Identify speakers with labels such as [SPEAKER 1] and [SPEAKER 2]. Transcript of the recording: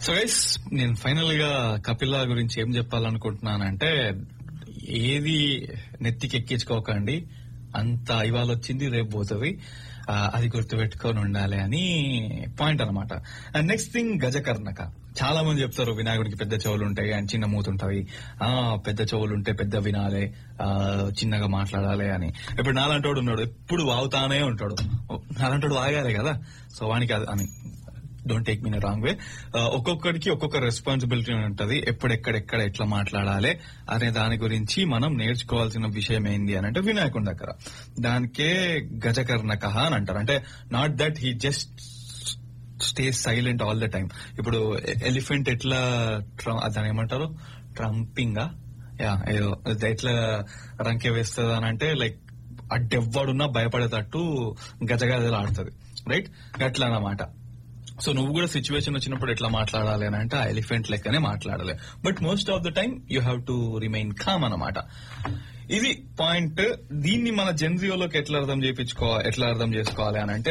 [SPEAKER 1] so guys నేను final గా కపిల గురించి ఏం చెప్పాలనుకుంటున్నానంటే ఏది నెత్తికి ఎక్కించుకోకండి అంత ఇవాళ వచ్చింది రేపు పోతుంది ఆ, అది గుర్తుపెట్టుకొని ఉండాలి అని పాయింట్ అనమాట అండ్ నెక్స్ట్ థింగ్ గజకర్ణక చాలా మంది చెప్తారు వినాయకుడికి పెద్ద చెవులు ఉంటాయి అండ్ చిన్న మూత ఉంటది ఆ పెద్ద చెవులు ఉంటే పెద్ద వినాలి ఆ చిన్నగా మాట్లాడాలి అని ఇప్పుడు నాలంటోడు ఉన్నాడు ఎప్పుడు వాగుతానే ఉంటాడు నాలంటోడు వాగాలి కదా సో వానికి అది అని don't take me in wrong way ఒక్కొక్కడికి ఒక్కొక్క రెస్పాన్సిబిలిటీ ఉంటది ఎప్పుడెక్కడెక్కడ ఎట్లా మాట్లాడాలి అనే దాని గురించి మనం నేర్చుకోవాల్సిన విషయం ఏంది అని అంటే వినాయకుడి దగ్గర దానికే గజకర్ణక అని అంటారు అంటే not that he just stay silent all the time ఇప్పుడు ఎలిఫెంట్ ఎట్లా ట్ర- దాని ఏమంటారు ట్రంపింగా యా ఏదో అది ఎట్లా రంకె వేస్తుంది అని అంటే లైక్ అడ్డెవ్వడున్నా భయపడేటట్టు గజగజలు ఆడుతుంది రైట్ అట్లా అన్నమాట సో నువ్వు కూడా సిచ్యువేషన్ వచ్చినప్పుడు ఎట్లా మాట్లాడాలి అని అంటే ఆ ఎలిఫెంట్ లెక్కనే మాట్లాడాలి but most of the time you have to remain calm అనమాట ఇది పాయింట్ దీన్ని మన జెన్జియోలోకి ఎట్లా అర్థం చేయించుకో ఎట్లా అర్థం చేసుకోవాలి అని అంటే